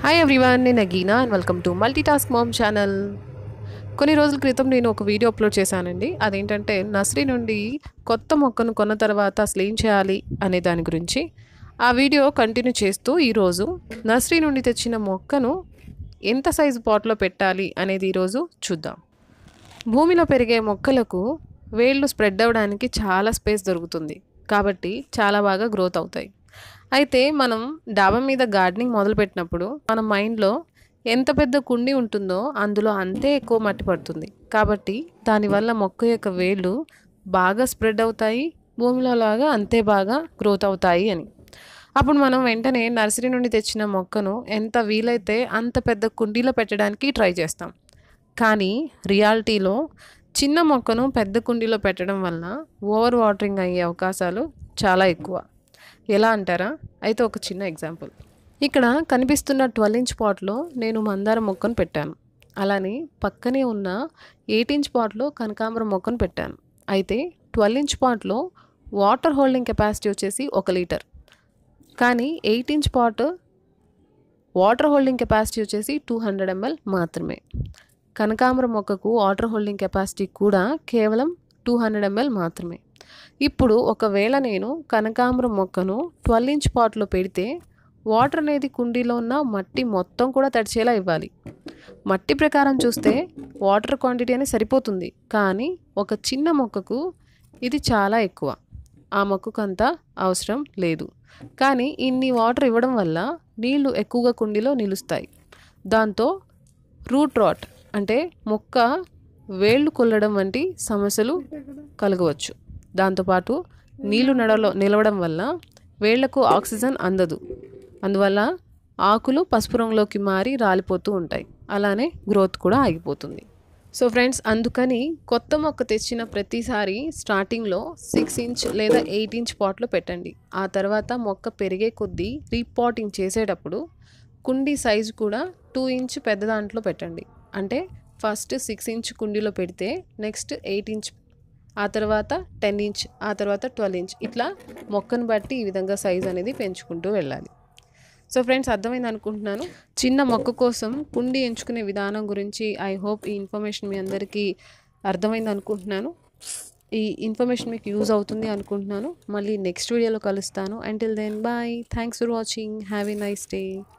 hi everyone నేను Agina and welcome to multi task mom channel కొన్ని రోజుల క్రితం నేను ఒక వీడియో అప్లోడ్ చేశానండి అదేంటంటే నర్సరీ నుండి కొత్త మొక్కను కొన్న తర్వాత అసలు ఏం చేయాలి అనే దాని గురించి ఆ వీడియో కంటిన్యూ చేస్తూ ఈరోజు నర్సరీ నుండి తెచ్చిన మొక్కను ఎంత సైజు పాట్లో పెట్టాలి అనేది ఈరోజు చూద్దాం భూమిలో పెరిగే మొక్కలకు వేళ్ళు స్ప్రెడ్ అవ్వడానికి చాలా స్పేస్ దొరుకుతుంది కాబట్టి చాలా బాగా గ్రోత్ అవుతాయి అయితే మనం డాబా మీద గార్డెనింగ్ మొదలుపెట్టినప్పుడు మన మైండ్లో ఎంత పెద్ద కుండి ఉంటుందో అందులో అంతే ఎక్కువ మట్టి పడుతుంది కాబట్టి దానివల్ల మొక్క యొక్క వేళ్ళు బాగా స్ప్రెడ్ అవుతాయి భూమిలో లాగా అంతే బాగా గ్రోత్ అవుతాయి అని అప్పుడు మనం వెంటనే నర్సరీ నుండి తెచ్చిన మొక్కను ఎంత వీలైతే అంత పెద్ద కుండీలో పెట్టడానికి ట్రై చేస్తాం కానీ రియాలిటీలో చిన్న మొక్కను పెద్ద కుండీలో పెట్టడం వల్ల ఓవర్ వాటరింగ్ అయ్యే అవకాశాలు చాలా ఎక్కువ ఎలా అంటారా అయితే ఒక చిన్న ఎగ్జాంపుల్ ఇక్కడ కనిపిస్తున్న ట్వెల్వ్ ఇంచ్ పాట్లో నేను మందార మొక్కను పెట్టాను అలానే పక్కనే ఉన్న ఎయిట్ ఇంచ్ పాట్లో కనకాంబరం మొక్కను పెట్టాను అయితే ట్వెల్వ్ ఇంచ్ పాట్లో వాటర్ హోల్డింగ్ కెపాసిటీ వచ్చేసి ఒక లీటర్ కానీ eight inch pot water holding capacity వచ్చేసి టూ హండ్రెడ్ ఎంఎల్ మాత్రమే కనకాంబరం మొక్కకు వాటర్ హోల్డింగ్ కెపాసిటీ కూడా కేవలం టూ హండ్రెడ్ ఎంఎల్ మాత్రమే ఇప్పుడు ఒకవేళ నేను కనకాంబరం మొక్కను ట్వెల్వ్ ఇంచ్ పాట్లో పెడితే వాటర్ అనేది కుండీలో ఉన్న మట్టి మొత్తం కూడా తడిచేలా ఇవ్వాలి మట్టి ప్రకారం చూస్తే వాటర్ క్వాంటిటీ అనేది సరిపోతుంది కానీ ఒక చిన్న మొక్కకు ఇది చాలా ఎక్కువ ఆ మొక్కకు అంత అవసరం లేదు కానీ ఇన్ని వాటర్ ఇవ్వడం వల్ల నీళ్లు ఎక్కువగా కుండీలో నిలుస్తాయి దాంతో రూట్ రాట్ అంటే మొక్క వేళ్ళు కొల్లడం వంటి సమస్యలు కలగవచ్చు దాంతోపాటు నీళ్లు నడలో నిలవడం వల్ల వేళ్లకు ఆక్సిజన్ అందదు అందువల్ల ఆకులు పసుపు రంగులోకి మారి రాలిపోతూ ఉంటాయి అలానే గ్రోత్ కూడా ఆగిపోతుంది సో ఫ్రెండ్స్ అందుకని కొత్త మొక్క తెచ్చిన ప్రతిసారి స్టార్టింగ్లో సిక్స్ ఇంచ్ లేదా ఎయిట్ ఇంచ్ పాట్లో పెట్టండి ఆ తర్వాత మొక్క పెరిగే కొద్దీ రీపాటింగ్ చేసేటప్పుడు కుండీ సైజు కూడా టూ ఇంచ్ పెద్ద దాంట్లో పెట్టండి అంటే ఫస్ట్ సిక్స్ ఇంచ్ కుండీలో పెడితే నెక్స్ట్ ఎయిట్ ఇంచ్ ఆ తర్వాత టెన్ ఇంచ్ ఆ తర్వాత ట్వెల్వ్ ఇంచ్ ఇట్లా మొక్కను బట్టి ఈ విధంగా సైజ్ అనేది పెంచుకుంటూ వెళ్ళాలి సో ఫ్రెండ్స్ అర్థమైంది అనుకుంటున్నాను చిన్న మొక్క కోసం కుండి ఎంచుకునే విధానం గురించి ఐ హోప్ ఈ ఇన్ఫర్మేషన్ మీ అందరికీ అర్థమైంది అనుకుంటున్నాను ఈ ఇన్ఫర్మేషన్ మీకు యూజ్ అవుతుంది అనుకుంటున్నాను మళ్ళీ నెక్స్ట్ వీడియోలో కలుస్తాను until then bye thanks for watching have a nice day